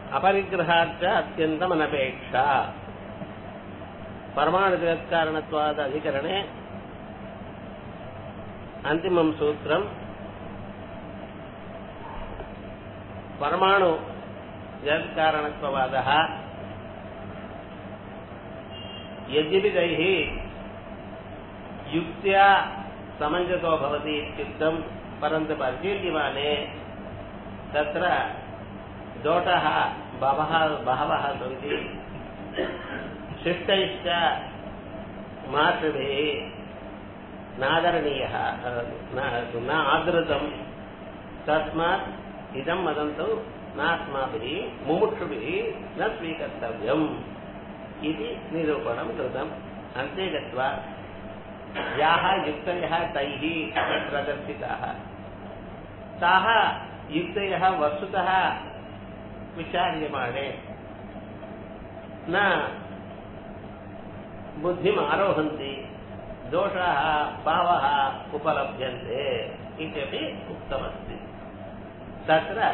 अपरिग्रहाच्च अत्यन्तमनपेक्षा परमाणुजगत्कारणत्वाद अधिकरणे अन्तिमं सूत्रम् परमाणु जगत्कारणत्ववादः यद्यपि तैः युक्त्या समञ्जसो भवति इत्युक्तं परन्तु परिशील्यमाने तत्र दोषः बहवः बहवः सन्ति शिष्टैश्च मातृभिः नादरणीयः न आदृतं तस्मात् इदं वदन्तु नास्माभिः मुमुक्षुभिः न स्वीकर्तव्यम् इति निरूपणं कृतम् अन्ते गत्वा याः युक्तयः तैः प्रदर्शिताः ताः युक्तयः वस्तुतः विचार्यमाणे न बुद्धिम् आरोहन्ति दोषाः भावः उपलभ्यन्ते इत्यपि उक्तमस्ति तत्र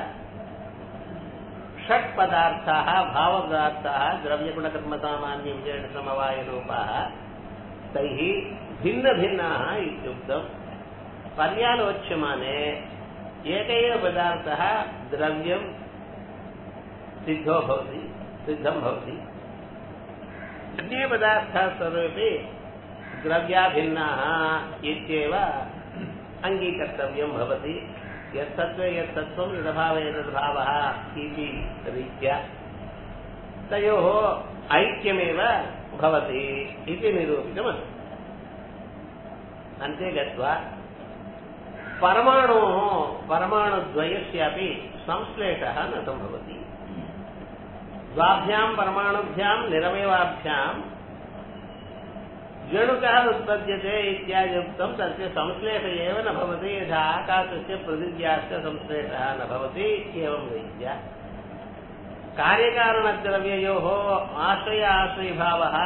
षट् पदार्थाः भावपदार्थाः द्रव्यगुणकर्मसामान्यं समवायरूपाः तैः भिन्नभिन्नाः इत्युक्तम् पर्यालोच्यमाने एक एव पदार्थः द्रव्यं सिद्धो भवति सिद्धं भवति अन्ये पदार्थाः सर्वेपि द्रव्याभिन्नाः इत्येव अङ्गीकर्तव्यं भवति यत्तत्त्वे यत्तत्त्वं यदभावे यदभावः इति रीत्या तयोः ऐक्यमेव भवति इति निरूपितमस्ति अन्ते गत्वा परमाणोः परमाणुद्वयस्यापि संश्लेषः न सम्भवति द्वाभ्यां परमाणुभ्यां निरवयवाभ्यां जणुकः उत्पद्यते इत्यादियुक्तं तस्य संश्लेष एव न भवति यथा आकाशस्य पृथिव्याश्च संश्लेषः न भवति एवं रीत्या कार्यकारणद्रव्ययोः आश्रय आश्रयभावः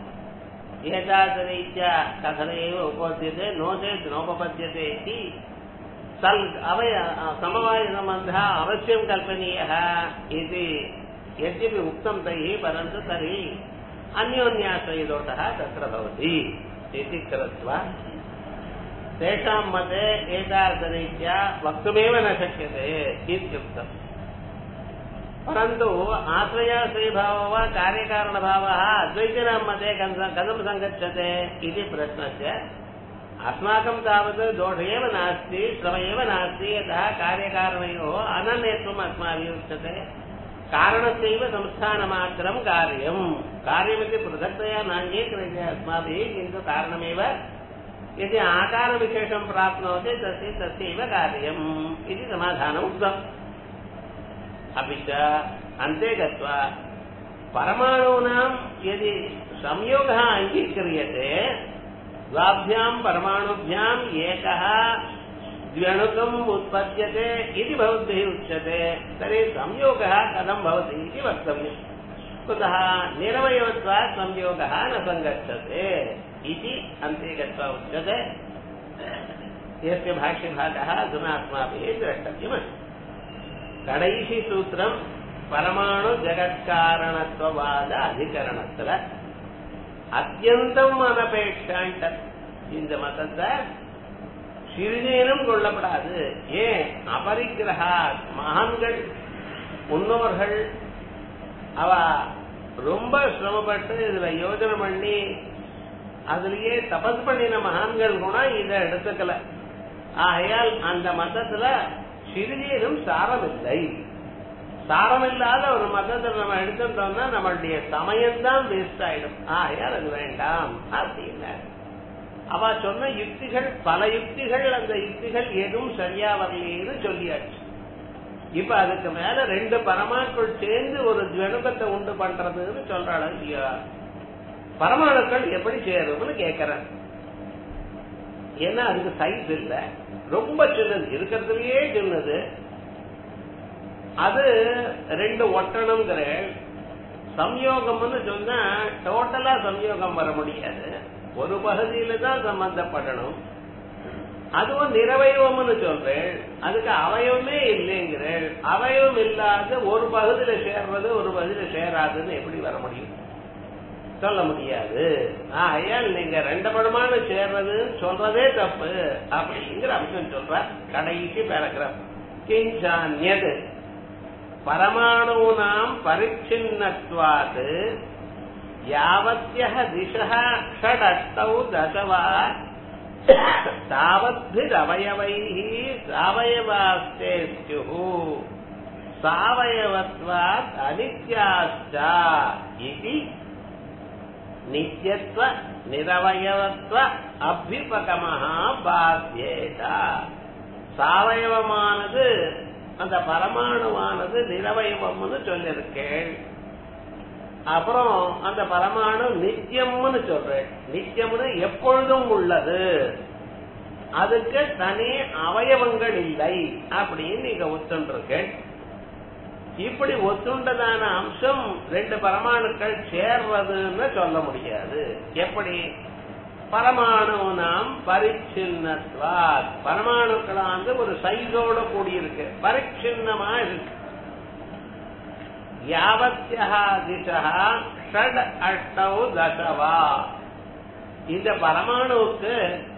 एतादृरीत्या कथन एव उपपद्यते नो चेत् नोपपद्यते इति सल् अवय समवायसम्बन्धः अवश्यं कल्पनीयः इति यद्यपि उक्तं तैः परन्तु तर्हि अन्योन्याश्रयदोषः तत्र भवति इति कृत्वा तेषां मते एतादृरीत्या वक्तुमेव न शक्यते इत्युक्तम् परन्तु आश्रयाश्रयभावः वा कार्यकारणभावः अद्वैतिनां मते कथं सङ्गच्छते इति प्रश्नस्य अस्माकं तावत् दोष एव नास्ति श्रम एव नास्ति यतः कार्यकारणयोः अनन्यत्वम् अस्माभिः उच्यते कारणस्यैव संस्थानमात्रं कार्यम् कार्यमिति पृथक्तया नाङ्गीक्रियते अस्माभिः किन्तु कारणमेव यदि आकारविशेषं प्राप्नोति तस्य तस्यैव कार्यम् इति समाधानम् उक्तम् अपि च अन्ते गत्वा परमाणूनां यदि संयोगः अङ्गीक्रियते द्वाभ्यां परमाणुभ्याम् एकः द्व्यणुकम् उत्पद्यते इति भवद्भिः उच्यते तर्हि संयोगः कथं भवति इति वक्तव्यम् कुतः निरवयवत्वात् संयोगः न सङ्गच्छते इति अन्ते गत्वा उच्यते यस्य भाष्यभागः अधुना अस्माभिः द्रष्टव्यमस्ति கடைசி சூத்திரம் பரமாணு ஜெகத்காரணத்துவவாத அதிகரணத்துல அத்தியந்தம் அனபேட்சாண்ட இந்த மதத்தை சிறிதேனும் கொள்ளப்படாது ஏன் அபரிக்கிரகா மகான்கள் முன்னோர்கள் அவ ரொம்ப சிரமப்பட்டு இதுல யோஜனை பண்ணி அதுலயே தபஸ் பண்ணின மகான்கள் கூட இதை எடுத்துக்கல ஆகையால் அந்த மதத்துல சிறிதேனும் சாரமில்லை சாரமில்லாத ஒரு மதத்தை நம்ம எடுத்துட்டோம்னா நம்மளுடைய சமயம்தான் வேஸ்ட் ஆயிடும் ஆகையால் அது வேண்டாம் அப்படின்னு அவ சொன்ன யுக்திகள் பல யுக்திகள் அந்த யுக்திகள் எதுவும் சரியா வரலையேன்னு சொல்லியாச்சு இப்ப அதுக்கு மேல ரெண்டு பரமாக்கள் சேர்ந்து ஒரு ஜனுகத்தை உண்டு பண்றதுன்னு சொல்றாள் இல்லையா பரமாணுக்கள் எப்படி சேரும்னு கேக்குறேன் ஏன்னா அதுக்கு சைஸ் இல்ல ரொம்ப சின்னது இருக்கிறதுலயே சின்னது அது ரெண்டு ஒட்டணுங்கிற சம்யோகம்னு சொன்னா டோட்டலா சம்யோகம் வர முடியாது ஒரு பகுதியில தான் சம்பந்தப்படணும் அதுவும் நிறவயவம்னு சொல்றேன் அதுக்கு அவயவமே இல்லைங்கிறேன் அவயவம் இல்லாத ஒரு பகுதியில சேர்றது ஒரு பகுதியில சேராதுன்னு எப்படி வர முடியும் சொல்ல முடியாது ஆகையால் நீங்க ரெண்டு படமான சேர்றதுன்னு சொல்றதே தப்பு அப்படிங்கிற அம்சம் சொல்ற கடைசி பேராகிராஃப் கிஞ்சான்யது பரமாணூனாம் பரிச்சின்னத்வாத் யாவத்யः திசः षडष्टौ दश वा तावद्भिरवयवैः सावयवास्ते स्युः सावयवत्वात् अनित्याश्च इति नित्यत्व निरवयवत्व அபியுபகமஹ பாத்தியேத சாவயவமானது அந்த பரமாணுவானது நிரவயவம்னு சொல்லிருக்கேன் அப்புறம் அந்த பரமாணு நித்தியம்னு சொல்றேன் நித்தியம்னு எப்பொழுதும் உள்ளது அதுக்கு தனி அவயவங்கள் இல்லை அப்படின்னு நீங்க ஒத்துண்டிருக்கேன் இப்படி ஒத்துண்டதான அம்சம் ரெண்டு பரமாணுக்கள் சேர்றதுன்னு சொல்ல முடியாது எப்படி பரமாணு நாம் பரிச்சின்னத்வாத் பரமாணுக்களாந்து ஒரு சைஸோட கூடியிருக்கு பரிச்சின்னமா இருக்கு யாவத்யா திசா ஷட் அஷ்டௌ தசவா இந்த பரமாணுவுக்கு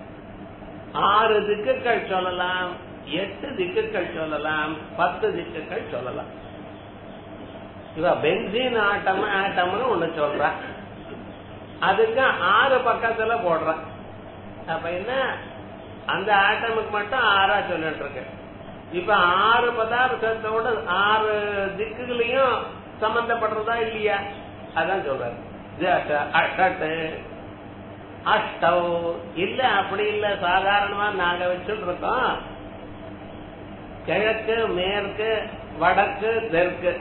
ஆறு திக்குகள் சொல்லலாம் எட்டு திக்குகள் சொல்லலாம் பத்து திக்குகள் சொல்லலாம் இவ பென்சின் ஆட்டம் ஆட்டம்னு ஒண்ணு சொல்ற அதுக்கு ஆறு பக்கத்துல போடுற அப்ப என்ன அந்த ஆட்டமுக்கு மட்டும் ஆறா சொல்லிட்டு இருக்கு இப்ப ஆறு பதார்த்தத்தோட ஆறு திக்குகளையும் சம்பந்தப்படுறதா இல்லையா அதான் சொல்றாரு அஷ்டட்டு அஷ்டவ் இல்ல அப்படி இல்ல சாதாரணமா நாங்க வச்சுட்டு இருக்கோம் கிழக்கு மேற்கு வடக்கு தெற்கு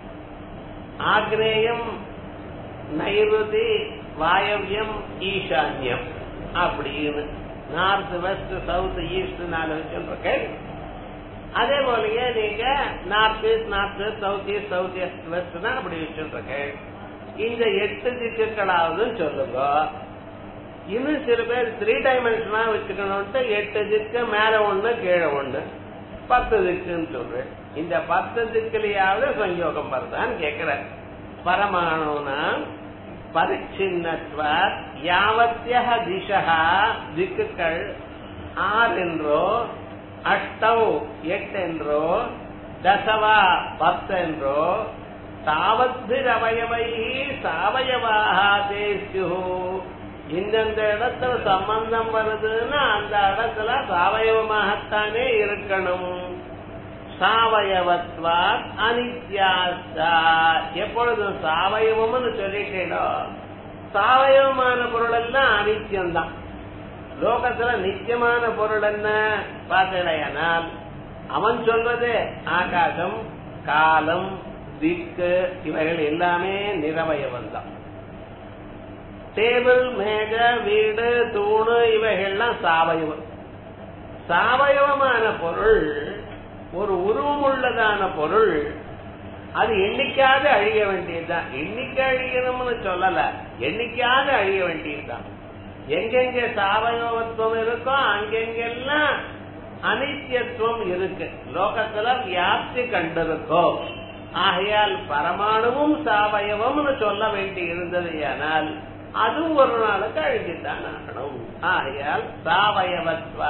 ஆக்னேயம் நைருதி வாயவியம் ஈசான்யம் அப்படின்னு நார்த் வெஸ்ட் சவுத் ஈஸ்ட் நாலு வச்சுருக்கேன் அதே போலயே நீங்க north east north west south east south east west தான் அப்படி வச்சுருக்கேன் இந்த எட்டு திக்குகளாவது சொல்லுங்க இன்னும் சில பேர் த்ரீ டைமென்ஷனா வச்சுக்கணும்ட்டு எட்டு திக்கு மேல ஒண்ணு கீழே ஒண்ணு பத்து திக்குன்னு சொல்றேன் இந்த பத்து திக்குலயாவது சங்கயோகம் வருதான்னு கேக்குறேன் பரமாணுனா பரிச்சின்னத்வ யாவத்திய திசா திக்குகள் ஆறு என்றோ அஷ்டவ் எட்டு என்றோ தசவா பத்து என்றோ தாவத்திரவயவை சாவயவாக தேசியு இந்தந்த இடத்துல சம்பந்தம் வருதுன்னா அந்த இடத்துல சாவயவமாகத்தானே இருக்கணும் சாவயவத்வா அனித்யாஸ்தா எப்பொழுதும் சாவயவம்னு சொல்லிட்டேனோ சாவயவமான பொருள் எல்லாம் அனித்தியம்தான் லோகத்துல நித்தியமான பொருள் என்ன பார்த்தடையானால் அவன் சொல்றது ஆகாசம் காலம் திக்கு இவைகள் எல்லாமே நிறவயவன் தான் டேபிள் மேக வீடு தூணு இவைகள்லாம் சாவயவம் சாவயவமான பொருள் ஒரு உருவமுள்ளதான பொருள் அது எண்ணிக்காது அழிய வேண்டியதுதான் எண்ணிக்கை அழியணும்னு சொல்லல எண்ணிக்காது அழிய வேண்டியதுதான் எங்கெங்க சாவயவத்துவம் இருக்கோ அங்கெங்கெல்லாம் அனித்தியத்துவம் இருக்கு லோகத்துல வியாப்தி கண்டிருக்கோம் ஆகையால் பரமாணுவும் சாவயவம்னு சொல்ல வேண்டி இருந்தது ஆனால் அதுவும் ஒரு நாளுக்கு அழிஞ்சுத்தான் ஆகணும் ஆகையால் சாவயவத்வ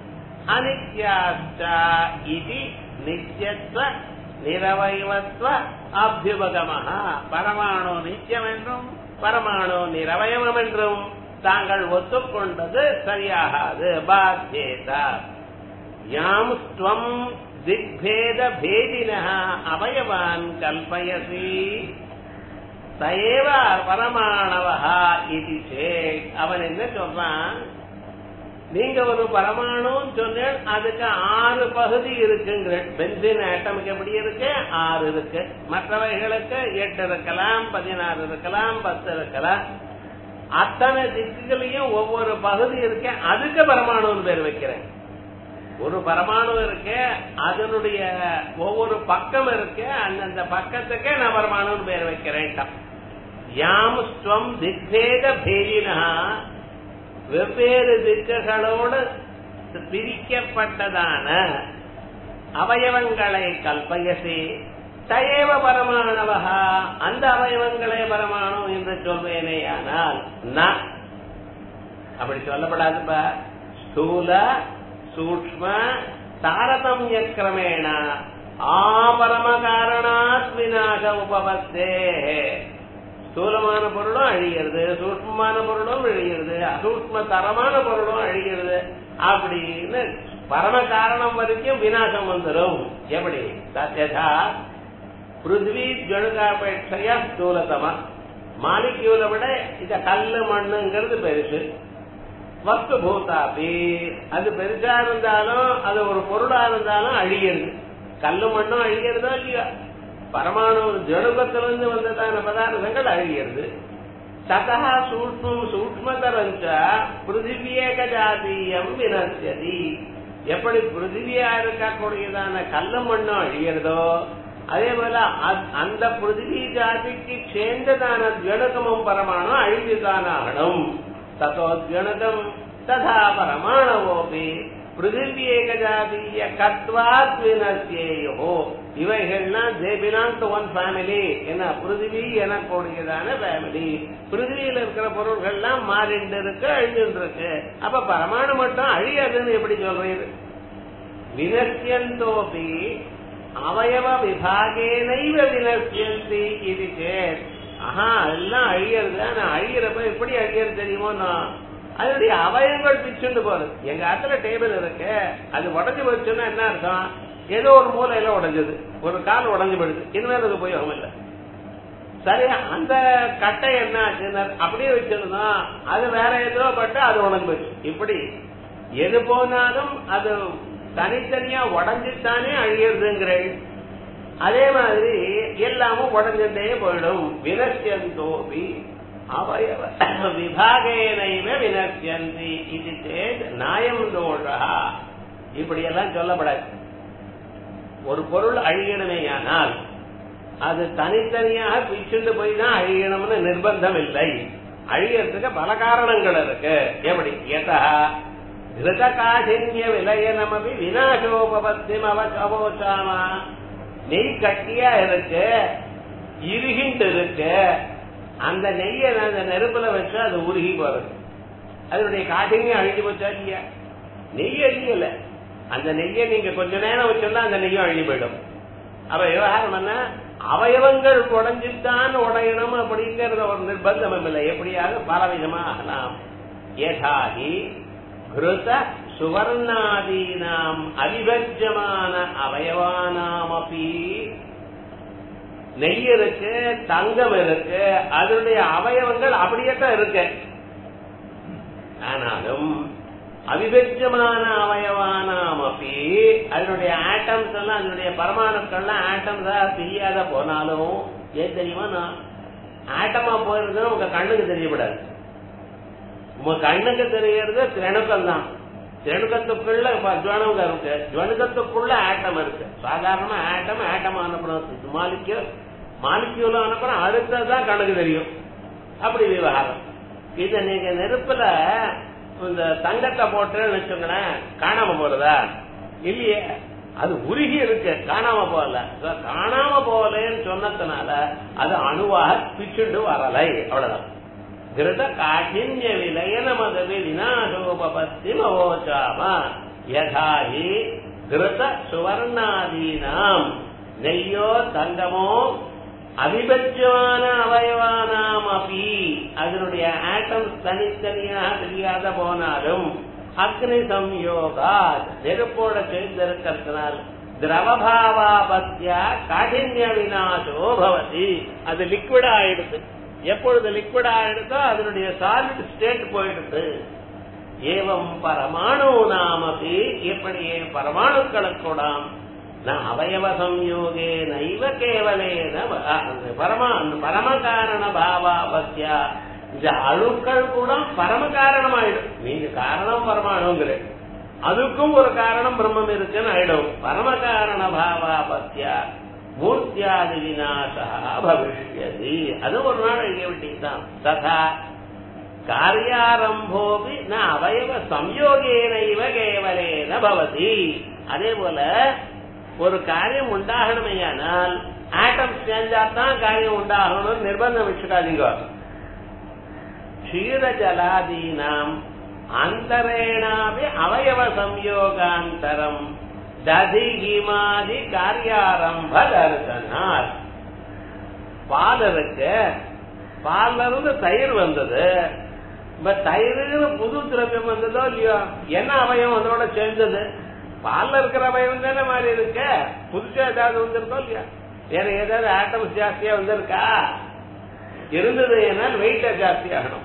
அனித்யாச்ச இது நித்தியத்துவ நிரவயவத்வ அபியுபகமஹ பரமாணு நித்தியம் என்றும் பரமாணு நிரவயவம் என்றும் தாங்கள் ஒத்துக்கொண்டது சரியாகாது பாத்தியேதா யாம் ஸ்வம் திக்பேத பேதின அவயவான் கல்பயசி சயேவ பரமாணவஹா இது சேத் அவன் என்ன சொல்றான் நீங்க ஒரு பரமாணுன்னு சொன்னேன் அதுக்கு ஆறு பகுதி இருக்குங்கிற பென்சின் ஆட்டமுக்கு எப்படி இருக்கு ஆறு இருக்கு மற்றவைகளுக்கு எட்டு இருக்கலாம் பதினாறு இருக்கலாம் பத்து இருக்கலாம் அத்தனை திக்குகளையும் ஒவ்வொரு பகுதி இருக்கு அதுக்கு பரமாணுன்னு பேர் வைக்கிறேன் ஒரு பரமாணு இருக்கு அதனுடைய ஒவ்வொரு பக்கம் இருக்கு அந்தந்த பக்கத்துக்கே நான் பரமாணுன்னு பேர் வைக்கிறேன் யாம் ஸ்வம் திக்பேத பேதினா வெவ்வேறு திக்குகளோடு பிரிக்கப்பட்டதான அவயவங்களை கல்பயசி தயவ பரமாணவகா அந்த அவயவங்களே பரமாணு என்று சொல்வேனேயானால் நான் அப்படி சொல்லப்படாதுப்பா ஸ்தூல சூக்ம தாரதமிய கிரமேண ஆபரம காரணாத் விநாச உபபத்தே ஸ்தூலமான பொருளும் அழிகிறது சூக்மமான பொருளும் அழிகிறது அசூக்ம தரமான பொருளும் அழிகிறது அப்படின்னு பரம காரணம் வரைக்கும் விநாசம் வந்துடும் எப்படி சத்யதா பிருத்வி ஜனுகாபேட்சையா ஸ்தூலதமா மாலிக்யூலை விட இந்த கல்லு மண்ணுங்கிறது பெருசு வஸ்து பூதாபி அது பெருசா இருந்தாலும் அது ஒரு பொருளா இருந்தாலும் அழியிறது கல்லு மண்ணும் அழிகிறதோ இல்லையா பரமாணு ஜனுகத்திலிருந்து வந்ததான பதார்த்தங்கள் அழிகிறது சதா சூக்மம் சூக்மதரஞ்ச பிருத்திவியேக ஜாதீயம் வினசியதி எப்படி பிருத்திவியா இருக்கக்கூடியதான கல்லு மண்ணும் அழிகிறதோ அதே போல அந்த பிருத்திவி ஜாதிக்கு சேர்ந்ததான ஜனகமும் பரமாணம் அழிந்துதான் ஆகணும் தத்தோத்கணகம் ததா பரமாணவோபி பிருத்திவி ஏகஜாதீய கத்வாத் வினசியேயோ இவைகள்லாம் they belong to one family என்ன பிருத்திவி எனக்கூடியதான ஃபேமிலி பிருத்திவியில இருக்கிற பொருள்கள்லாம் மாறிண்டு இருக்கு அழிஞ்சுட்டு இருக்கு அப்ப பரமாணு மட்டும் அழியாதுன்னு எப்படி சொல்றீரு வினசியந்தோபி அவயவ விபாகேனைவ வினசியந்தி இது சேத் ஆஹா எல்லாம் அழியறது ஆனா அழியறப்ப எப்படி அழியறது தெரியுமோ நான் அதனுடைய அவயங்கள் பிச்சுண்டு போறது எங்க இடத்துல டேபிள் இருக்கு அது உடஞ்சு போச்சுன்னா என்ன அர்த்தம் ஏதோ ஒரு மூலையில உடைஞ்சது ஒரு கால் உடஞ்சு போயிடுது இனிமேல் அது உபயோகம் இல்லை சரி அந்த கட்டை என்ன ஆச்சுன்னா அப்படியே வச்சிருந்தோம் அது வேற ஏதோ பட்டு அது உடஞ்சு போச்சு இப்படி எது போனாலும் அது தனித்தனியா உடஞ்சுத்தானே அழியறதுங்கிறேன் அதே மாதிரி எல்லாமும் உடஞ்சுட்டே போயிடும் வினசியந்தோபி அவயவ விபாகேனைவ வினசியந்தி இது சேத் நாயம் தோழா இப்படி எல்லாம் சொல்லப்படாது ஒரு பொருள் அழியணுமேயானால் அது தனித்தனியாக பிச்சுண்டு போய் தான் அழியணும்னு நிர்பந்தம் இல்லை அழியறதுக்கு பல காரணங்கள் இருக்கு எப்படி எதா கிருத காഠின்ய விலயனமபி விநாசோபபத்தியம் அவச்சோச்சாமா நெய் கட்டியா இருக்கு இருகிண்டு இருக்கு அந்த நெய்யை அந்த நெருப்புல வச்சு அது உருகி போறது அதனுடைய காட்டிங்க அழிஞ்சு போச்சா இல்லையா நெய் அழியல அந்த நெய்யை நீங்க கொஞ்ச நேரம் வச்சிருந்தா அந்த நெய்யும் அழிஞ்சு போயிடும் அப்ப விவகாரம் என்ன அவயவங்கள் உடஞ்சுதான் உடையணும் அப்படிங்கறத ஒரு நிர்பந்தம் இல்லை எப்படியாவது பலவிதமா ஆகலாம் ஏதாகி கிருத சுவர்ணாதீனாம் அவிபஜமான அவயவானாமபி நெய் இருக்கு தங்கம் இருக்கு அதனுடைய அவயவங்கள் அப்படியே தான் இருக்கு ஆனாலும் அவிபஜமான அவயவானாமப்பி அதனுடைய ஆட்டம்ஸ் எல்லாம் அதனுடைய பரமாணுக்கள்லாம் ஆட்டம்ஸா தெரியாத போனாலும் ஏன் தெரியுமா நான் ஆட்டமா போயிருந்தா உங்க கண்ணுக்கு தெரியப்படாது உங்க கண்ணுக்கு தெரியறது திரணுக்கம் தான் திரணுக்கத்துக்குள்ள ஜுவனங்க இருக்கு ஜுவனுக்கத்துக்குள்ள ஆட்டம் இருக்கு சாதாரணமா ஆட்டம் ஆட்டம் அனுப்பணும் மாலிக்யூல் மாலிக்யூல் அனுப்புறோம் அடுத்ததான் கண்ணுக்கு தெரியும் அப்படி விவகாரம் இத நீங்க நெருப்புல இந்த தங்கத்தை போட்டுன்னு வச்சுங்களேன் காணாம போறதா இல்லையே அது உருகி இருக்கு காணாம போகல காணாம போகலன்னு சொன்னதுனால அது அணுவாக பிச்சுண்டு வரலை அவ்வளவுதான் கிருத காഠின்ய விலயன மதவி வினாசோபத்தி மவோச்சாம யதாஹி கிருத சுவர்ணாதீனாம் நெய்யோ தங்கமோ அவிபட்சமான அவயவானாம் அப்பி அதனுடைய ஆட்டம்ஸ் தனித்தனியாக தெரியாத போனாலும் அக்னி சம்யோகா நெருப்போட சேர்ந்திருக்கிறதுனால் திரவபாவாபத்தியா காഠின்ய வினாசோ பவதி அது லிக்விட் ஆயிடுது எப்பொழுது லிக்விட் ஆயிடுதோ அதனுடைய சாலிட் ஸ்டேட் போயிடுது ஏவம் பரமாணு நாமபி இப்படியே பரமாணுக்களுக்கூடாம் நான் அவயவ சம்யோகே நைவ கேவலேன பரம பரமகாரண பாவாபத்தியா இந்த அணுக்கள் கூட பரம காரணமாயிடும் நீங்க காரணம் பரமாணுங்கிற அதுக்கும் ஒரு காரணம் பிரம்மம் இருக்குன்னு ஆயிடும் பரம காரண பாவாபத்தியா மூர்த்தியாதி விநாசா பவிஷ்யதி அது ஒரு நாள் எழுதிய விட்டீங்கதான் ததா காரியாரம்போபி ந அவயவ சம்யோகேன இவ கேவலேன பவதி அதே போல ஒரு காரியம் உண்டாகணுமையானால் ஆட்டம் சேர்ந்தா தான் காரியம் உண்டாகணும்னு நிர்பந்தம் வச்சுக்காதீங்க க்ஷீர ஜலாதீனாம் அந்தரேணாவே அவயவ சம்யோகாந்தரம் ததிகிமாதி காரியாரம்ப தரிசனார் பால் இருக்கு பால்ல இருந்து தயிர் வந்தது இப்ப தயிர்னு புது திரவியம் வந்ததோ இல்லையோ என்ன அவயம் அதோட சேர்ந்தது பால்ல இருக்கிற அவயம் தானே மாதிரி இருக்க புதுசா ஏதாவது வந்திருக்கோ இல்லையா வேற ஏதாவது ஆட்டம்ஸ் ஜாஸ்தியா வந்திருக்கா இருந்தது ஏன்னால் வெயிட்ட ஜாஸ்தி ஆகணும்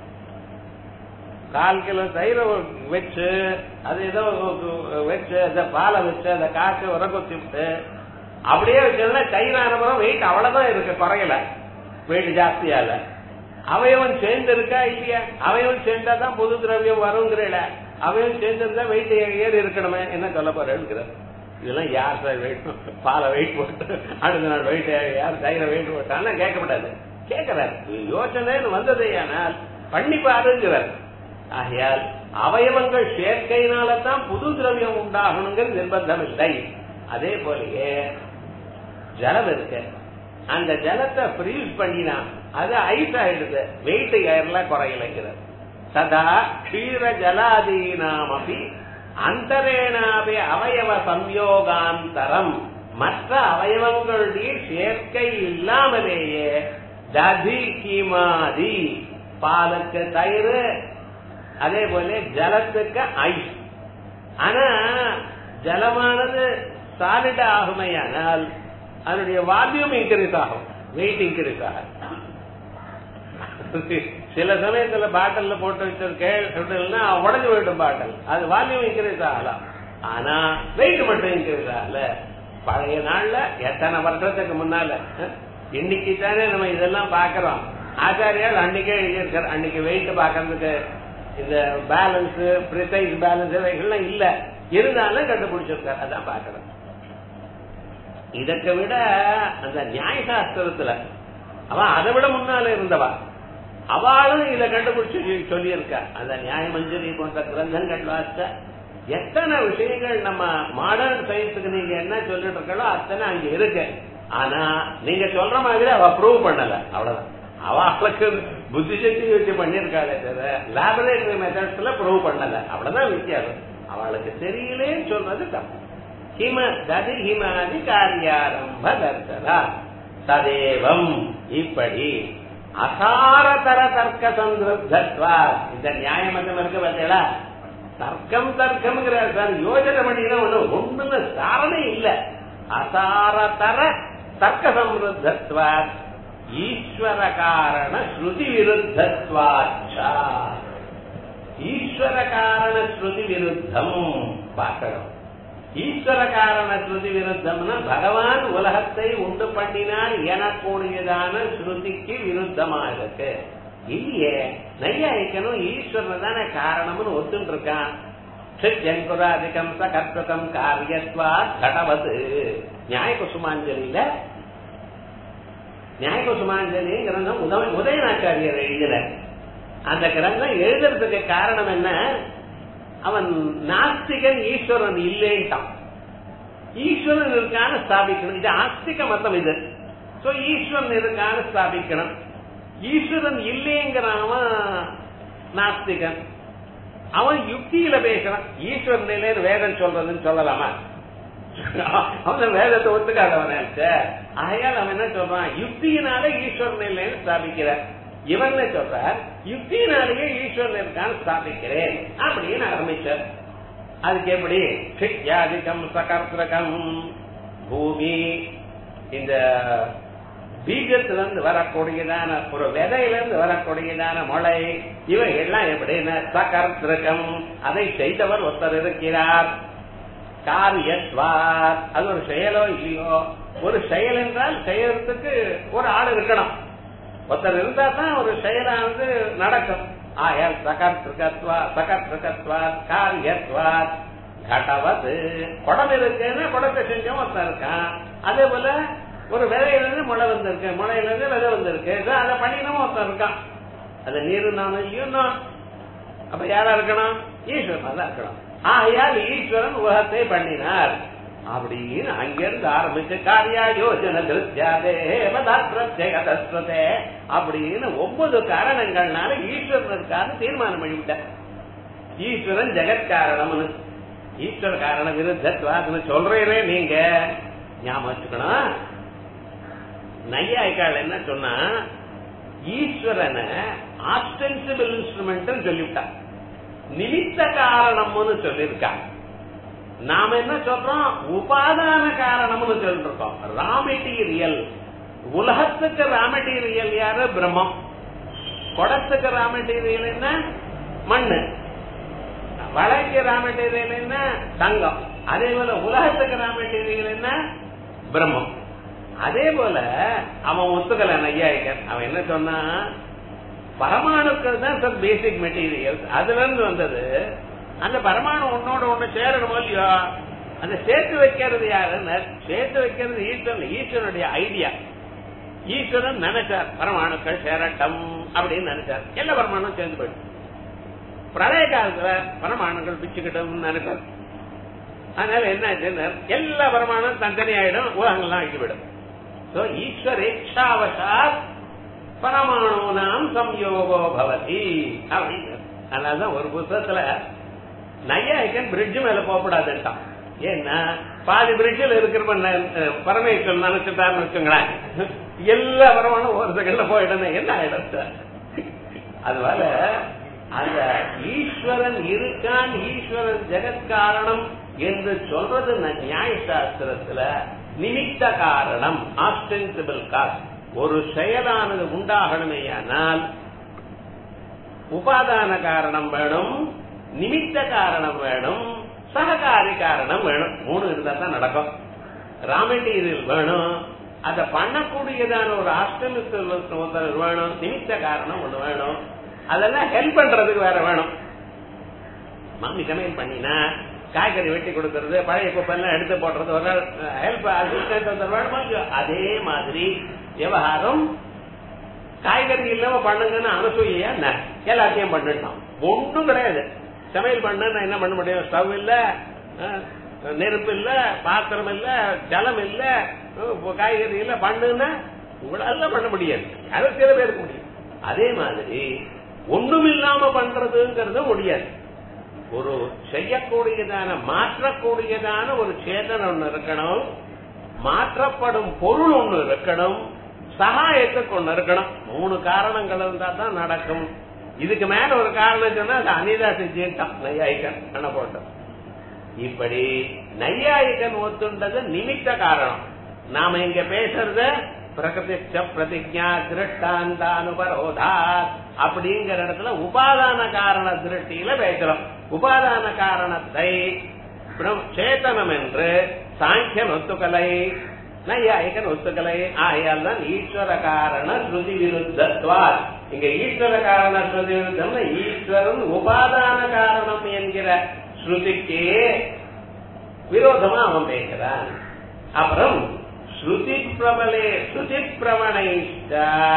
கால் கிலோ தயிரை வச்சு அது ஏதோ வச்சு அந்த பாலை வச்சு அந்த காசு உரకొத்தி விட்டு அப்படியே வச்சதுன்னா தயிர் ஆனப்புறம் வெயிட் அவ்வளவுதான் இருக்கு குறையல வெயிட் ஜாஸ்தியால அவயவன் சேர்ந்து இருக்கா இல்லையா அவயவன் சேர்ந்தா தான் புது திரவியம் வருங்கிறல அவயவன் சேர்ந்திருந்தா வெயிட் ஏறி இருக்கணுமே என்ன சொல்ல போறேன் இதெல்லாம் யார் சார் வெயிட் பாலை வெயிட் போட்டு அடுத்த நாள் வெயிட் யார் தயிரை வெயிட் போட்டான்னு கேட்கப்படாது கேட்கிறார் யோசனைன்னு வந்தது ஆனால் பண்ணி பாருங்கிறார் ஆகையால் அவயவங்கள் சேர்க்கையினால தான் புது திரவியம் உண்டாகணுங்கிற நிர்பந்தம் இல்லை அதே போலயே ஜலம் இருக்கு அந்த ஜலத்தை ஃப்ரீஸ் பண்ணினா அது ஐஸ் ஆயிடுது வெயிட் ஏர்லாம் குறையலைங்கிறது சதா க்ஷீர ஜலாதீனாமபி அந்தரேனாவே அவயவ சம்யோகாந்தரம் மற்ற அவயவங்களுடைய சேர்க்கை இல்லாமலேயே ததி கிமாதி பாலுக்கு தயிர் அதே போல ஜலத்துக்கு ஐஸ் ஆனா ஜலமானது சாலிட் ஆகுமையானால் அதனுடைய வால்யூம் இன்க்ரீஸ் ஆகும் வெயிட் இன்க்ரீஸ் ஆகும் சில சமயத்துல பாட்டில்ல போட்டு வச்சிருக்கேன்னா உடஞ்சு போயிடும் பாட்டில் அது வால்யூம் இன்க்ரீஸ் ஆகலாம் ஆனா வெயிட் மட்டும் இன்க்ரீஸ் ஆகல பழைய நாள்ல எத்தனை வருஷத்துக்கு முன்னால இன்னைக்கு தானே நம்ம இதெல்லாம் பாக்குறோம் ஆச்சாரியால் அன்னைக்கே எழுதியிருக்கார் அன்னைக்கு வெயிட் பாக்குறதுக்கு இந்த பேலன்ஸ் ப்ரிசைஸ் பேலன்ஸ் இவைகள்லாம் இல்ல இருந்தாலும் கண்டுபிடிச்சிருக்கார் அதான் பாக்குறேன் இதற்கு விட அந்த நியாயசாஸ்திரத்துல அவன் அதை விட முன்னால இருந்தவா அவளும் இதை கண்டுபிடிச்சு சொல்லியிருக்கா அந்த நியாயமஞ்சரி போன்ற கிரந்தங்கள் வாசிச்ச எத்தனை விஷயங்கள் நம்ம மாடர்ன் சயின்ஸுக்கு நீங்க என்ன சொல்லிட்டு இருக்கோ அத்தனை அங்க இருக்கு ஆனா நீங்க சொல்ற மாதிரி அவ ப்ரூவ் பண்ணல அவ்வளவுதான் அவளுக்கு புத்தி சக்தி வச்சு பண்ணிருக்காளே தவிர லேபரேட்டரி மெத்தட்ஸ்ல ப்ரூவ் பண்ணல அவ்வளவுதான் வித்தியாசம் அவளுக்கு தெரியலேன்னு சொல்றது தப்பு ஹிம ததி ஹிமாதி காரியாரம்ப தர்சனா ததேவம் இப்படி அசாரதர தர்க்க சந்திருத்தத்வா இந்த நியாயமதம் இருக்கு பார்த்தீங்களா தர்க்கம் தர்க்கம்ங்கிற சார் யோஜனை பண்ணினா ஒண்ணு ஒண்ணுன்னு சாரணே இல்ல அசாரதர தர்க்க சம்ருத்தத்வா ஈஸ்வர காரண ஸ்ருதி விருத்தத்வாச்சா ஈஸ்வர காரண ஸ்ருதி விருத்தம் பார்க்கணும் ஈஸ்வர காரண ஸ்ருதி விருத்தம்னா பகவான் உலகத்தை உண்டு பண்ணினார் எனக்கூடியதான ஸ்ருதிக்கு விருத்தமா இருக்கு இல்லையே நையாயிக்கணும் ஈஸ்வரன் தானே காரணம்னு ஒத்துட்டு இருக்கான் ஜென்குராதிகம் சகர்த்தம் காரியத்வா கடவது நியாய குசுமாஞ்சலியில நியாய குசுமாஞ்சலி கிரந்தம் உதய உதயநாச்சாரியர் எழுதின அந்த கிரந்தம் எழுதுறதுக்கு காரணம் என்ன அவன் நாஸ்திகன் ஈஸ்வரன் இல்லைன்ட்டான் ஈஸ்வரன் இருக்கான்னு ஸ்தாபிக்கணும் இது ஆஸ்திக மதம் இது சோ ஈஸ்வரன் இருக்கான்னு ஸ்தாபிக்கணும் ஈஸ்வரன் இல்லைங்கிறவன் நாஸ்திகன் அவன் யுக்தியில பேசுறான் ஈஸ்வரன் இல்லைன்னு வேதம் சொல்றதுன்னு சொல்லலாமா அவன் வேதத்தை ஒத்துக்காதவன் ஆகையால் அவன் என்ன சொல்றான் யுக்தியினால ஈஸ்வரன் இல்லைன்னு ஸ்தாபிக்கிறார் இவன் சொல்றார் யுக்தியினாலேயே ஈஸ்வரன் இருக்கான்னு ஸ்தாபிக்கிறேன் அப்படின்னு ஆரம்பிச்சார் அதுக்கு எப்படி சிக்யாதிகம் சகர்த்தகம் பூமி இந்த பீஜத்துல இருந்து வரக்கூடியதான ஒரு விதையிலிருந்து வரக்கூடியதான மொளை இவைகள்லாம் எப்படின்னா சகர்த்தகம் அதை செய்தவர் ஒருத்தர் இருக்கிறார் காரியத்வார் அது ஒரு செயலோ இல்லையோ ஒரு செயல் என்றால் செய்யறதுக்கு ஒரு ஆள் இருக்கணும் ஒருத்தர் இருந்தா தான் ஒரு செயலானது நடக்கும் ஆயால் சகர்த்திருக்கத்வா சகர்த்திருக்கத்வா காரியத்வா கடவது குடம் இருக்குன்னா குடத்தை செஞ்சவன் ஒருத்தன் இருக்கான் அதே போல ஒரு விதையிலிருந்து முளை வந்திருக்கு முளையிலிருந்து விதை வந்திருக்கு அதை பண்ணினவன் ஒருத்தன் இருக்கான் அது நீரு நானும் யூனும் அப்ப யாரா இருக்கணும் ஈஸ்வரன் தான் இருக்கணும் ஆகையால் ஈஸ்வரன் உலகத்தை பண்ணினார் அப்படின்னு அங்கிருந்து ஆரம்பிச்சு காரியா யோஜன திருத்தியாதே அப்படின்னு ஒன்பது காரணங்கள்னால ஈஸ்வரன் இருக்காரு தீர்மானம் பண்ணிவிட்டார் ஈஸ்வரன் ஜெகத் காரணம்னு ஈஸ்வர காரண விருத்தத்வாதுன்னு சொல்றீரே நீங்க ஞாபகம் வச்சுக்கணும் நையாய்க்கால் என்ன சொன்னா ஈஸ்வரனை ஆஸ்டென்சிபிள் இன்ஸ்ட்ருமெண்ட் சொல்லிவிட்டான் நிமித்த காரணம்னு சொல்லியிருக்காங்க நாம என்ன சொல்றோம் உபாதான காரணம்னு சொல்லிட்டு இருக்கோம் ரா மெட்டீரியல் உலகத்துக்கு ரா மெட்டீரியல் யாரு பிரம்மம் குடத்துக்கு ரா மெட்டீரியல் என்ன மண்ணு வளைக்கு ரா மெட்டீரியல் என்ன தங்கம் அதே போல உலகத்துக்கு ரா மெட்டீரியல் என்ன பிரம்மம் அதே போல அவன் ஒத்துக்கல நையாயிக்கன் அவன் என்ன சொன்னா பரமாணுக்கள் தான் சார் பேசிக் மெட்டீரியல் அதுல இருந்து வந்தது அந்த பரமாணு ஒன்னோட ஒண்ணு சேரணுமோ இல்லையோ அந்த சேர்த்து வைக்கிறது யாருன்னு சேர்த்து வைக்கிறது ஈஸ்வரன் ஈஸ்வரனுடைய ஐடியா ஈஸ்வரன் நினைச்சார் பரமாணுக்கள் சேரட்டம் அப்படின்னு நினைச்சார் எல்லா பரமாணும் சேர்ந்து போயிடும் பிரளய காலத்துல பரமாணுகள் பிச்சுக்கிட்டும் நினைப்பார் அதனால என்ன ஆச்சுன்னா எல்லா பரமாணும் தனித்தனி ஆயிடும் உலகங்கள்லாம் ஆகிவிடும் சோ ஈஸ்வரேட்சாவசாத் பரமாணூனாம் சம்யோகோ பவதி அப்படின்னு அதனாலதான் ஒரு புத்தகத்துல நையாய்க்கன் பிரிட்ஜ் மேல போகக்கூடாதுட்டான் ஏன்னா பாதி பிரிட்ஜில் இருக்கிற பரமேஸ்வரன் நினைச்சுட்டாருன்னு வச்சுங்களேன் எல்லா பரமானும் ஒரு செகண்ட்ல போயிடணும் என்ன ஆயிடும் சார் அதுபோல அந்த ஈஸ்வரன் இருக்கான் ஈஸ்வரன் ஜெகத் காரணம் என்று சொல்றது நியாய சாஸ்திரத்துல நிமித்த காரணம் ஆஸ்டென்சிபிள் காஸ் ஒரு செயலானது உண்டாகணுமேயானால் உபாதான காரணம் வேணும் நிமித்த காரணம் வேணும் சககாரி காரணம் வேணும் மூணு இருந்தா தான் நடக்கும் ரா மெட்டீரியல் வேணும் அதை பண்ணக்கூடியதான ஒரு ஆஸ்டமிஸ்டர் ஒருத்தர் வேணும் நிமித்த காரணம் ஒண்ணு வேணும் அதெல்லாம் ஹெல்ப் பண்றதுக்கு வேற வேணும் மாமி சமையல் பண்ணினா காய்கறி வெட்டி கொடுக்கறது பழைய குப்பெல்லாம் எடுத்து போடுறது ஒரு ஹெல்ப் அசிஸ்டன்ட் வேணுமா அதே மாதிரி விவகாரம் காய்கறி இல்லாம பண்ணுங்கன்னு அனுசூயா என்ன எல்லாத்தையும் பண்ணிட்டான் ஒன்றும் கிடையாது சமையல் பண்ண நான் என்ன பண்ண முடியும் ஸ்டவ் இல்ல நெருப்பு இல்ல பாத்திரம் இல்ல ஜலம் இல்ல காய்கறி இல்ல பண்ணுன்னா உங்களால பண்ண முடியாது அதை சில பேருக்கு முடியும் அதே மாதிரி ஒண்ணும் இல்லாம பண்றதுங்கிறது முடியாது ஒரு செய்யக்கூடியதான மாற்றக்கூடியதான ஒரு சேதனம் ஒண்ணு இருக்கணும் மாற்றப்படும் பொருள் ஒண்ணு இருக்கணும் சகாயத்துக்கு ஒண்ணு இருக்கணும் மூணு காரணங்கள் இருந்தா தான் நடக்கும் இதுக்கு மேல ஒரு காரணம் சொன்னா அது அனிதா செஞ்சுட்டான் நையாயிக்கன் கண்ண போட்டோம் இப்படி நையாயிக்கன் ஒத்துண்டது நிமித்த காரணம் நாம இங்க பேசுறத பிரகதிச்ச பிரதிஜா திருஷ்டாந்தானுபரோதா அப்படிங்கிற இடத்துல உபாதான காரண திருஷ்டியில பேசுறோம் உபாதான காரணத்தை சேத்தனம் என்று சாங்கியன் ஒத்துக்கலை நையாயிகன் ஒத்துக்கலை ஆகையால் தான் ஈஸ்வர காரண ஸ்ருதி விருத்தத்வார் இங்க ஈஸ்வர காரண ஸ்ருதி விருத்தம் ஈஸ்வரன் உபாதான காரணம் என்கிற ஸ்ருதிக்கு விரோதமா அவன் பேசுறான் அப்புறம் ஸ்ருதி பிரபலே ஸ்ருதி பிரவணைஷ்ட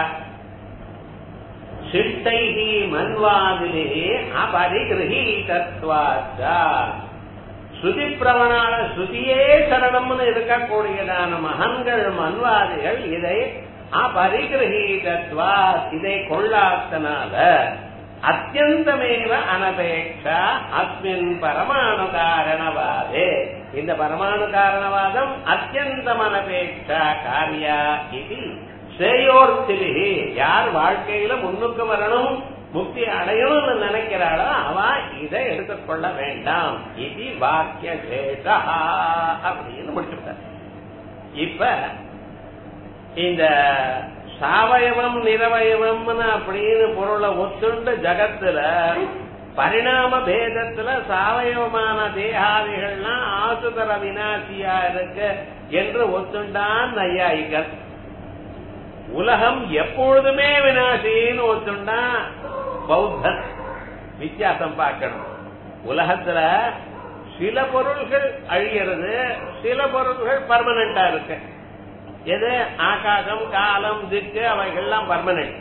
சிட்டைகி மன்வாதிலே அபரிகிரகீதத்வாச்சா ஸ்ருதி பிரவணான ஸ்ருதியே சரணம்னு இருக்கக்கூடியதான மகன்கள் மன்வாதிகள் இதை அபரிகிரகீதத்வா இதை கொள்ளாத்தனால அத்தியந்தமேவ அனபேட்சா அஸ்மின் பரமாணு காரணவாதே இந்த பரமாணு காரணவாதம் அத்தியந்தம் அனபேட்சா காரியா இது ஸ்ரேயோர்த்திலிகி யார் வாழ்க்கையில முன்னுக்கு வரணும் முக்தி அடையணும்னு நினைக்கிறாளோ அவ இதை எடுத்துக்கொள்ள வேண்டாம் இது வாக்கிய சேஷா அப்படின்னு முடிச்சுட்டார் இப்ப இந்த சாவயவம் நிறவயவம்னு அப்படின்னு பொருளை ஒத்துண்டு ஜகத்துல பரிணாம பேதத்துல சாவயவமான தேகாதிகள்லாம் ஆசுதர வினாசியா இருக்கு என்று ஒத்துண்டான் நையாயிகள் உலகம் எப்பொழுதுமே வினாசின்னு ஒத்துண்டா பௌத்தன் வித்தியாசம் பார்க்கணும் உலகத்துல சில பொருள்கள் அழிகிறது சில பொருள்கள் பர்மனண்டா இருக்கு எது ஆகாசம் காலம் திக்கு அவைகள்லாம் பர்மனன்ட்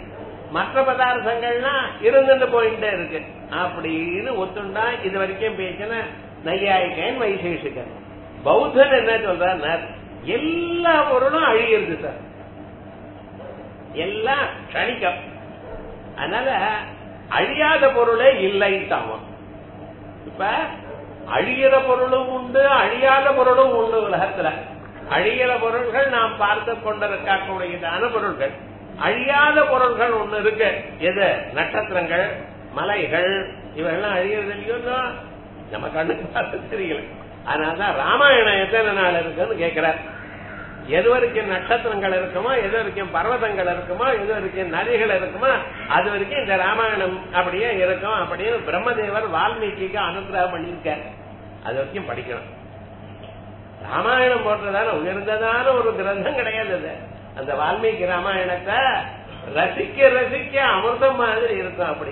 மற்ற பதார்த்தங்கள்லாம் இருந்துட்டு போயிட்டே இருக்கு அப்படின்னு ஒத்துண்டா இது வரைக்கும் பேசின நையாயிக்கன் வைசேஷிகன் பௌத்தன் என்ன சொல்றார் எல்லா பொருளும் அழியிறது சார் எல்லாம் கணிக்கம் அதனால அழியாத பொருளே இல்லை தாமம் இப்ப அழியிற பொருளும் உண்டு அழியாத பொருளும் உண்டு உலகத்துல அழியிற பொருள்கள் நாம் பார்த்து கொண்டிருக்கக்கூடியதான பொருள்கள் அழியாத பொருள்கள் ஒண்ணு இருக்கு எது நட்சத்திரங்கள் மலைகள் இவெல்லாம் அழியறது இல்லையோ நம்ம கண்ணுக்கு பார்த்து தெரியல அதனாலதான் ராமாயணம் எத்தனை நாள் இருக்குன்னு கேட்கிறார் எது வரைக்கும் நட்சத்திரங்கள் இருக்குமோ எது வரைக்கும் பர்வதங்கள் இருக்குமோ எது வரைக்கும் நதிகள் இருக்குமோ அது வரைக்கும் இந்த ராமாயணம் அப்படியே இருக்கும் அப்படின்னு பிரம்மதேவர் வால்மீகிக்கு அனுகிரகம் பண்ணியிருக்க அது வரைக்கும் படிக்கணும் ராமாயணம் போன்றதான உயர்ந்ததான ஒரு கிரந்தம் கிடையாது அது அந்த வால்மீகி ராமாயணத்தை ரசிக்க ரசிக்க அமிர்தம் மாதிரி இருக்கும் அப்படி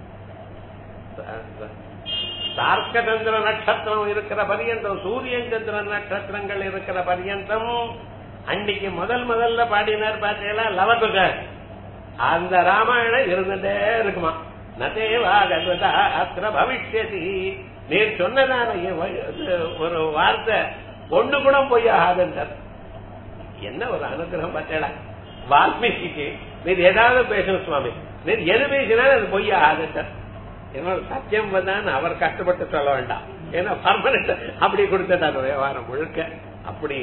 தார்க்கச்சந்திர நட்சத்திரம் இருக்கிற பரியந்தம் சூரியன் சந்திர நட்சத்திரங்கள் இருக்கிற பரியந்தம் அன்னைக்கு முதல் முதல்ல பாடினார் பார்த்தீங்களா லவகுக அந்த ராமாயணம் இருந்துட்டே இருக்குமா நதேவா கல்வதா அத்திர பவிஷ்யதி நீர் சொன்னதான ஒரு வார்த்தை ஒண்ணு கூட போய் ஆகாதுன்றார் என்ன ஒரு அனுகிரகம் பார்த்தேடா வால்மீகிக்கு நீர் ஏதாவது பேசணும் சுவாமி நீர் எது பேசினாலும் அது பொய் ஆகாதுன்றார் என்னோட சத்தியம் தான் அவர் கஷ்டப்பட்டு சொல்ல வேண்டாம் ஏன்னா பர்மனன்ட் அப்படி கொடுத்துட்டார் விவகாரம் முழுக்க அப்படி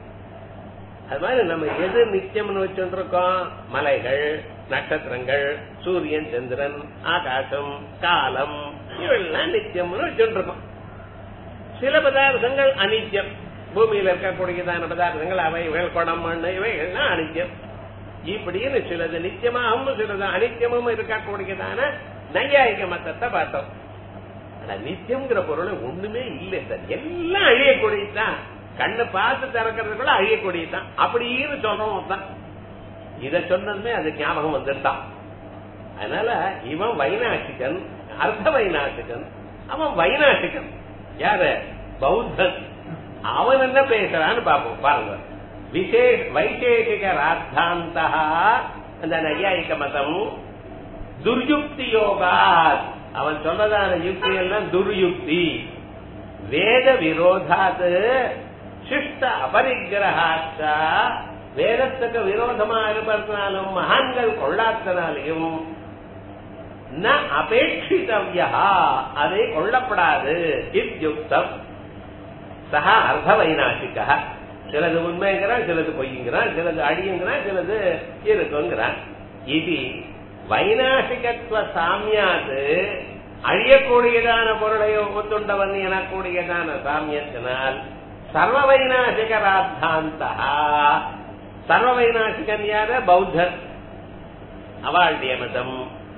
அது மாதிரி நம்ம எது நித்தியம்னு வச்சுருக்கோம் மலைகள் நட்சத்திரங்கள் சூரியன் சந்திரன் ஆகாசம் காலம் இவெல்லாம் நித்தியம்னு வச்சுருக்கோம் சில பதார்த்தங்கள் அனித்தியம் பூமியில இருக்கக்கூடியதான பதார்த்தங்கள் அவைகள் குடம் மண்ணு இவைகள்லாம் அனித்தியம் இப்படின்னு சிலது நித்தியமாகவும் சிலது அனித்தியமும் இருக்கக்கூடியதான நையாயிக மத்தத்தை பார்த்தோம் ஆனா நித்தியம்ங்கிற பொருள் ஒண்ணுமே இல்லை சார் எல்லாம் அழியக்கூடியதுதான் கண்ணு பார்த்து திறக்கிறதுக்குள்ள அழியக்கூடியதுதான் அப்படின்னு சொல்றோம் தான் இத சொன்னதுமே அது ஞாபகம் வந்துட்டான் அதனால இவன் வைநாசிகன் அர்த்த வைநாசிகன் அவன் வைநாசிகன் யாரு பௌத்தன் அவன் என்ன பேசுறான்னு பாப்போம் பாருங்க விசேஷ வைசேஷிக ராத்தாந்தா அந்த நையாயிக மதம் துர்யுக்தி யோகா அவன் சொல்றதான யுக்தி எல்லாம் துர்யுக்தி வேத விரோதாது சிஷ்ட அபரிகிரகாச்சா வேதத்துக்கு விரோதமா இருப்பதனாலும் மகான்கள் கொள்ளாதனாலையும் ந அபேட்சிதவ்யா அதை கொள்ளப்படாது இத்தியுக்தம் சகா அர்த்த வைநாசிக சிலது உண்மைங்கிறான் சிலது பொய்ங்கிறான் சிலது அடியுங்கிறான் சிலது இருக்குங்கிறான் இது வைநாசிகத்துவ சாமியாது அழியக்கூடியதான பொருளை ஒத்துண்டவன் எனக்கூடியதான சாமியத்தினால் சர்வ வைநாசிக ராத்தாந்தா சர்வ வைநாசிகன் யார பௌத்தர் அவாழ்டிய மதம்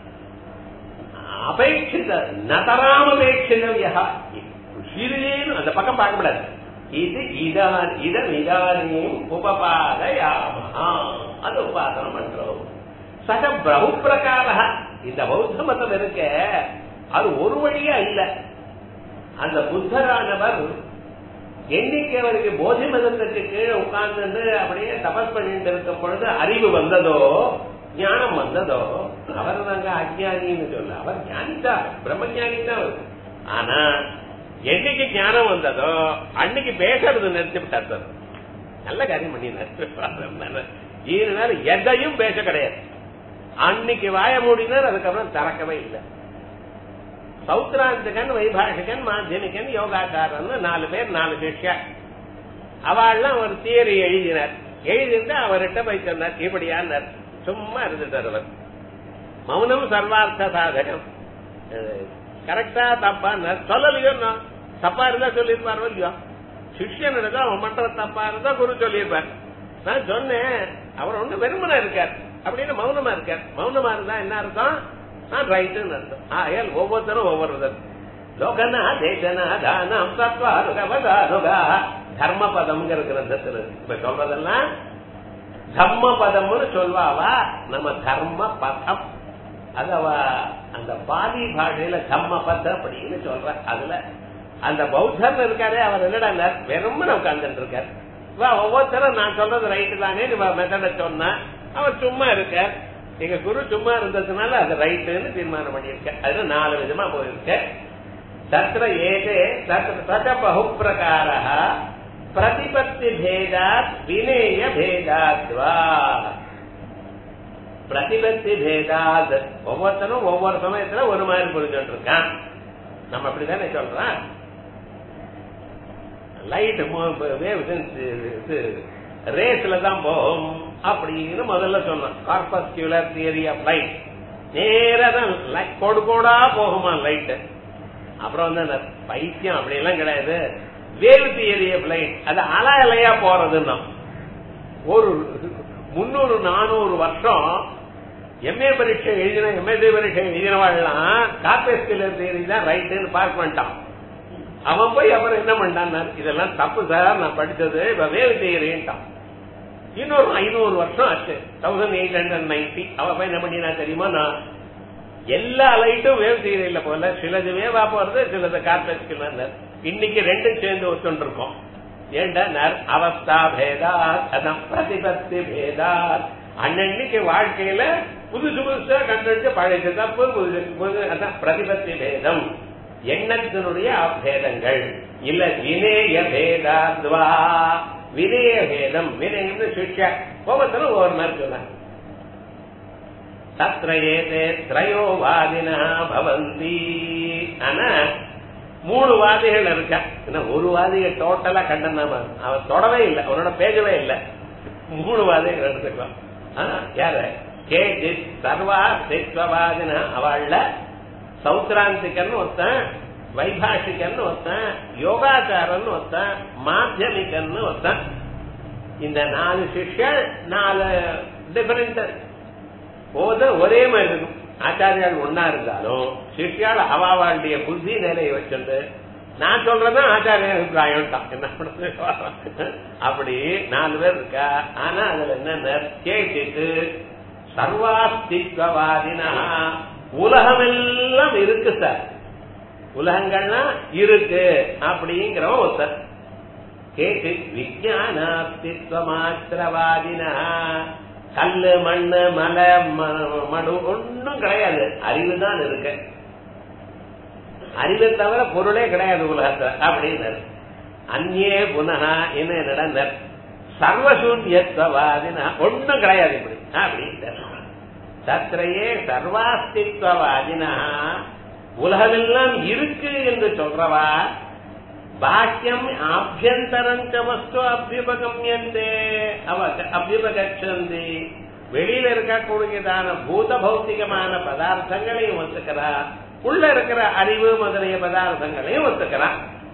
அபேட்சித நதராமபேட்சிதம் யா சிறிதேனும் அந்த பக்கம் பார்க்கப்படாது இது இதான் இதம் இதானியும் உபபாதயாமா அது உபாசனம் பண்றோம் சக பிரபு பிரகார இந்த பௌத்த மதம் இருக்க அது ஒரு வழியா இல்ல அந்த புத்தரானவர் என்னைக்கு அவருக்கு போதி மதத்துக்கு கீழே உட்கார்ந்து அப்படியே தபஸ் பண்ணிட்டு இருக்கும் பொழுது அறிவு வந்ததோ ஞானம் வந்ததோ அவர் நாங்க அஜானின்னு சொல்ல அவர் ஞானிதான் பிரம்மஞானி தான் அவர் ஆனா என்னைக்கு ஞானம் வந்ததோ அன்னைக்கு பேசுறது நிறுத்தி விட்டார் சார் நல்ல காரியம் பண்ணினார் இதனால எதையும் பேச கிடையாது அன்னைக்கு வாய மூடினார் அதுக்கப்புறம் திறக்கவே இல்லை சௌத்ராந்திகன் வைபாஷகன் மாத்தியமிகன் யோகாச்சாரன் நாலு பேர் நாலு சிஷ்யா அவள்லாம் ஒரு தியரி எழுதினார் எழுதிட்டு அவர்கிட்ட போய் சொன்னார் இப்படியான்னார் சும்மா இருந்துட்டார் அவர் மௌனம் சர்வார்த்த சாதகம் கரெக்டா தப்பா சொல்லலையோ தப்பா இருந்தா சொல்லியிருப்பார் இல்லையோ சிஷ்யன் அவன் பண்ற தப்பா இருந்தா குரு சொல்லியிருப்பார் நான் சொன்னேன் அவர் ஒண்ணு வெறுமனா இருக்கார் அப்படின்னு மௌனமா இருக்கார் மௌனமா இருந்தா என்ன அர்த்தம் நான் ரைட்டுன்னு அர்த்தம் ஆகையால் ஒவ்வொருத்தரும் ஒவ்வொரு விதம் லோகனா தேசனா தானம் தத்வாருகவதானுகா தர்ம பதம்ங்கிற கிரந்தத்தில் இப்ப சொல்றதெல்லாம் தர்ம பதம்னு சொல்வாவா நம்ம தர்ம பதம் அது அவ அந்த பாதி பாஷையில தம்ம பத்த அப்படின்னு சொல்ற அதுல அந்த பௌத்தர் இருக்காரு அவர் என்னடா வெறும் உட்கார்ந்துட்டு இருக்காரு ஒவ்வொருத்தரும் நான் சொல்றது ரைட்டு தானே மெத்தட சொன்ன அவர் சும்மா இருக்கார் எங்க குரு சும்மா இருந்ததுனால அது ரைட்டுன்னு தீர்மானம் பண்ணியிருக்கேன் அது நாலு விதமா போயிருக்கேன் தத்திர ஏதே தத்திர தத பகு பிரகார பிரதிபத்தி பேதாத் வினேய பேதாத்வா பிரதிபத்தி பேதாத் ஒவ்வொருத்தனும் ஒவ்வொரு சமயத்துல ஒரு மாதிரி புரிஞ்சுட்டு இருக்கான் நம்ம அப்படித்தானே சொல்றோம் லைட் ரேஸ்ல தான் போகும் அப்படின்னு முதல்ல சொன்னோம் கார்பஸ்குலர் தியரி ஆஃப் லைட் நேரா தான் கோடு கோடா போகுமா லைட் அப்புறம் வந்து அந்த பைத்தியம் அப்படி எல்லாம் கிடையாது வேவ் தியரி ஆஃப் லைட் அது அல அலையா போறதுன்னா ஒரு முன்னூறு நானூறு வருஷம் எம்ஏ பரீட்சை எழுதின எம்எஸ்சி பரீட்சை எழுதினவாள்லாம் கார்பஸ்குலர் தியரி தான் ரைட்டுன்னு பார்க்க மாட்டான் அவன் போய் அப்புறம் என்ன பண்ணான் இதெல்லாம் தப்பு சார் நான் படிச்சது இப்ப வேவு செய்யறேன்ட்டான் இன்னொரு ஐநூறு வருஷம் ஆச்சு தௌசண்ட் எயிட் ஹண்ட்ரட் நைன்டி அவ போய் என்ன பண்ணினா தெரியுமா நான் எல்லா லைட்டும் வேவ் செய்யறதில்ல போல சிலது வேவா போறது சிலது கார்பெட் இன்னைக்கு ரெண்டும் சேர்ந்து ஒத்துண்டு இருக்கோம் ஏண்டா அவஸ்தா பேதா அதான் பிரதிபத்தி பேதா அன்னன்னைக்கு வாழ்க்கையில புதுசு புதுசா கண்டுபிடிச்ச பழைய தப்பு புது புது அதான் பிரதிபத்தி பேதம் எண்ணத்தினுடைய அபேதங்கள் இல்ல வினேய பேதாத்வா வினய பேதம் வினயம்னு சிஷ்யா ஒவ்வொருத்தரும் ஒவ்வொரு மாதிரி சொன்னாங்க தத்ர ஏதே திரயோவாதினா பவந்தி ஆனா மூணு வாதிகள் இருக்கா என்ன ஒரு வாதிக டோட்டலா கண்டனாம அவன் தொடவே இல்லை அவனோட பேஜவே இல்லை மூணு வாதிகள் எடுத்துக்கலாம் யாரு கே சர்வா சித்வவாதினா அவள்ல சௌத்ராந்திகன்னு ஒருத்தன் வைபாஷிகன்னு ஒருத்தன் யோகாச்சாரன்னு ஒருத்தன் மாத்தியமிகன்னு ஒருத்தன் இந்த நாலு சிஷ்யர் நாலு டிஃபரெண்ட் போத ஒரே மாதிரி இருக்கும் ஆச்சாரியால் ஒன்னா இருந்தாலும் சிஷ்யால் அவாவாளுடைய புத்தி நிலையை வச்சுட்டு நான் சொல்றதுதான் ஆச்சாரிய அபிப்பிராயம் என்ன பண்றது அப்படி நாலு பேர் இருக்கா ஆனா அதுல என்ன கேட்டுட்டு சர்வாஸ்தித்வவாதினா உலகமெல்லாம் இருக்கு சார் உலகங்கள்லாம் இருக்கு அப்படிங்கிறவன் ஒருத்தர் கேட்டு விஜயானாஸ்தித்வமாத்திரவாதினா கல்லு மண்ணு மலை மடு ஒன்னும் கிடையாது அறிவு தான் இருக்கு அறிவை தவிர பொருளே கிடையாது உலகத்துல அப்படின்னு அந்நே புனகா என்ன நடந்தர் சர்வசூன்யத்வவாதினா ஒன்னும் கிடையாது இப்படி அப்படின்னு தத்திரையே சர்வாஸ்தித்வவாதினா உலகமெல்லாம் இருக்கு என்று சொல்றவா பாக்கியம் ஆபியந்தரஞ்ச வஸ்து அபியுபகமியந்தே அவ அபியுபகச்சந்தி வெளியில இருக்கக்கூடியதான பூத பௌத்திகமான பதார்த்தங்களையும் ஒத்துக்கிறா உள்ள இருக்கிற அறிவு முதலிய பதார்த்தங்களையும் ஒத்துக்கிறா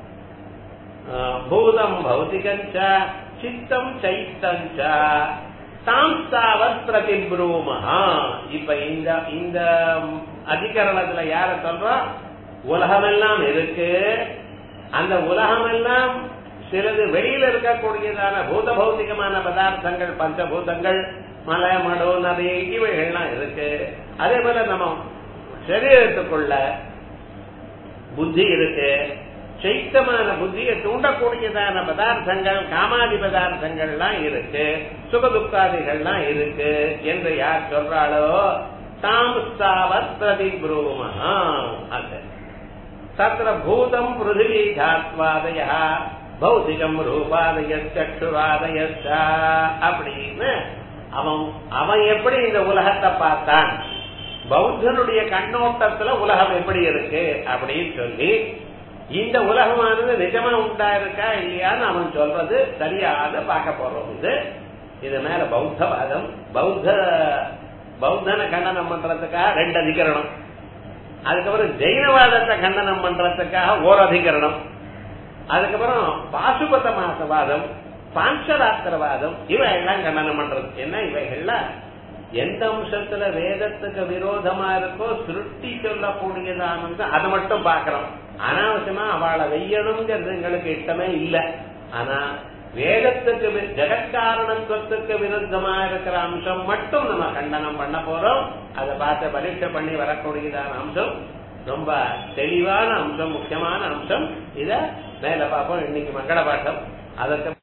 பூதம் பௌத்திகஞ்ச சித்தம் சைத்தஞ்ச தாம்ஸ்தாவத் பிரதிப்ரூமஹா இப்ப இந்த இந்த அதிகரணத்துல யார சொல்றோம் உலகமெல்லாம் இருக்கு அந்த உலகமெல்லாம் சிலது வெளியில இருக்கக்கூடியதான பூத பௌத்திகமான பதார்த்தங்கள் பஞ்சபூதங்கள் மலை மடு நதி இவைகள்லாம் இருக்கு அதே போல நம்ம சரீரத்துக்குள்ள புத்தி இருக்கு சைத்தமான புத்தியை தூண்டக்கூடியதான பதார்த்தங்கள் காமாதி பதார்த்தங்கள்லாம் இருக்கு சுகதுக்காதிகள்லாம் இருக்கு என்று யார் சொல்றாளோ தாம் ஸ்தாவத் பிரதிப்ரூமஹா அது தத்திர பூதம் பிருத்திவி தாத்வாதய பௌத்திகம் ரூபாதய சக்ஷுவாதய அப்படின்னு அவன் அவன் எப்படி இந்த உலகத்தை பார்த்தான் பௌத்தனுடைய கண்ணோட்டத்துல உலகம் எப்படி இருக்கு அப்படின்னு சொல்லி இந்த உலகமானது நிஜமா உண்டா இருக்கா இல்லையான்னு அவன் சொல்றது சரியாக பார்க்க போறோம் இது இது மேல பௌத்தவாதம் பௌத்த பௌத்தனை கண்டனம் பண்றதுக்காக ரெண்டு அதிகரணம் அதுக்கப்புறம் ஜெயினவாதத்தை கண்டனம் பண்றதுக்காக ஓர் அதிகரணம் அதுக்கப்புறம் பாசுபத மாசவாதம் பாஞ்சராத்திரவாதம் இவைகள்லாம் கண்டனம் பண்றது என்ன இவைகள்ல எந்த அம்சத்துல வேதத்துக்கு விரோதமா இருக்கோ சிருஷ்டி சொல்லக்கூடியதானது அதை மட்டும் பாக்கிறோம் அனாவசியமா அவளை வெய்யணுங்கிறது எங்களுக்கு இஷ்டமே இல்லை ஆனா வேதத்துக்கு ஜெகத்காரணத்துவத்துக்கு விருத்தமா இருக்கிற அம்சம் மட்டும் நம்ம கண்டனம் பண்ண போறோம் அதை பார்த்து பரீட்சை பண்ணி வரக்கூடியதான அம்சம் ரொம்ப தெளிவான அம்சம் முக்கியமான அம்சம் இத மேல பார்ப்போம் இன்னைக்கு மங்கள பாட்டம் அதற்கு